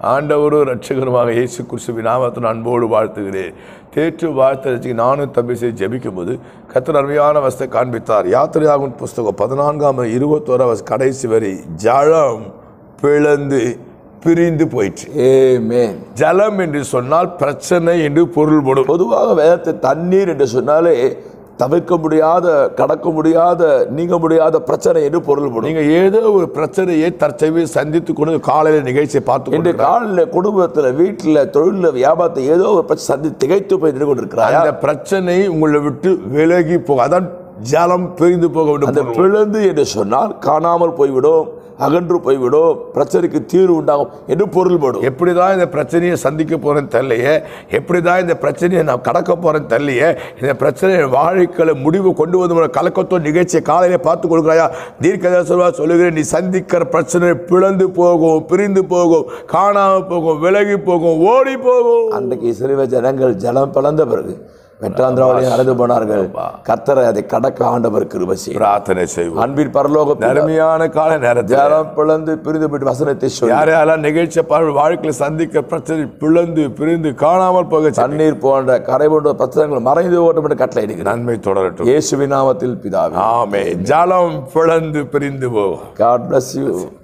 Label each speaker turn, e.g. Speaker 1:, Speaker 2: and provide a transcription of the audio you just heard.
Speaker 1: ஆண்டவரும் ரட்சகருமாக இயேசு கிறிஸ்துவின் நாமத்தில் அன்போடு வாழ்த்துகிறேன் தேற்று வாழ்த்து நானும் தம்பி செய்து ஜெபிக்கும் போது கத்தர் அருமையான வசத்தை காண்பித்தார் யாத்திரையாகும் புஸ்தகம் பதினான்காம் இருபத்தோரா வச கடைசி வரை ஜலம் பிளந்து பிரிந்து போயிற்று
Speaker 2: ஆமென்
Speaker 1: ஜலம் என்று சொன்னால் பிரச்சனை என்று பொருள்படும்
Speaker 2: பொதுவாக வேதத்தை தண்ணீர் என்று சொன்னாலே தவிர்க்க முடியாத கடக்க முடியாத நீங்க முடியாத பிரச்சனை என்று பொருள்படும்
Speaker 1: நீங்க ஏதோ ஒரு பிரச்சனையை தற்செயவே சந்தித்து கொண்டு காலையில் நிகழ்ச்சியை பார்த்து
Speaker 2: இன்று
Speaker 1: கொண்டு
Speaker 2: காலில் குடும்பத்துல வீட்டுல தொழில வியாபாரத்தை ஏதோ ஒரு பிரச்சனை சந்தி திகைத்து போய் நின்று கொண்டிருக்கிறாயா
Speaker 1: அந்த பிரச்சனை உங்களை விட்டு விலகி போக அதான் ஜலம் பிரிந்து போக வேண்டும்
Speaker 2: அந்த பிளந்து என்று சொன்னால் காணாமல் போய்விடும் அகன்று போய்விடும் பிரச்சனைக்கு தீர்வு உண்டாகும் என்று பொருள்படும்
Speaker 1: எப்படிதான் இந்த பிரச்சனையை சந்திக்க போறேன்னு தெரியலையே எப்படிதான் இந்த பிரச்சனையை நான் கடக்க போறேன்னு தெரியலையே இந்த பிரச்சனையை வாழ்க்கையில முடிவு கொண்டு வந்து கலக்கத்தோ நிகழ்ச்சியை காலையில பார்த்து கொடுக்குறாயா தீர்க்கதர்சனமா சொல்லுகிறேன் நீ சந்திக்கிற பிரச்சனை பிளந்து போகும் பிரிந்து போகும் காணாம போகும் விலகி போகும் ஓடி போகும்
Speaker 2: அன்றைக்கு இஸ்ரேல் ஜனங்கள் ஜலம் பிளந்த பிறகு வெட்டாந்திராவளியில் நடந்து போனார்கள் கர்த்தரை அதை கடக்க ஆண்டவர் கிருபை செய்தார்.
Speaker 1: பிரார்த்தனை செய்வோம்
Speaker 2: அன்பின் பரலோக
Speaker 1: அருமையான கால நேரத்தில்
Speaker 2: ஜலம் பிளந்து பிரிந்து போயிட்டு வசனத்தை சொல்லி
Speaker 1: யார் யாரெல்லாம் நிகழ்ச்சியை பார்வை வாழ்க்கையில் சந்திக்க பிரச்சனை பிளந்து பிரிந்து காணாமல் போக செய்ய
Speaker 2: தண்ணீர் போன்ற கரை போன்ற பிரச்சனைகள் மறைந்து ஓட்டம் என்று கட்டளை இடுகிறார்
Speaker 1: நன்மை தொடரட்டும்
Speaker 2: இயேசுவின் நாமத்தில் பிதாவே
Speaker 1: ஆமே ஜலம் பிளந்து பிரிந்து போகும்
Speaker 2: God bless you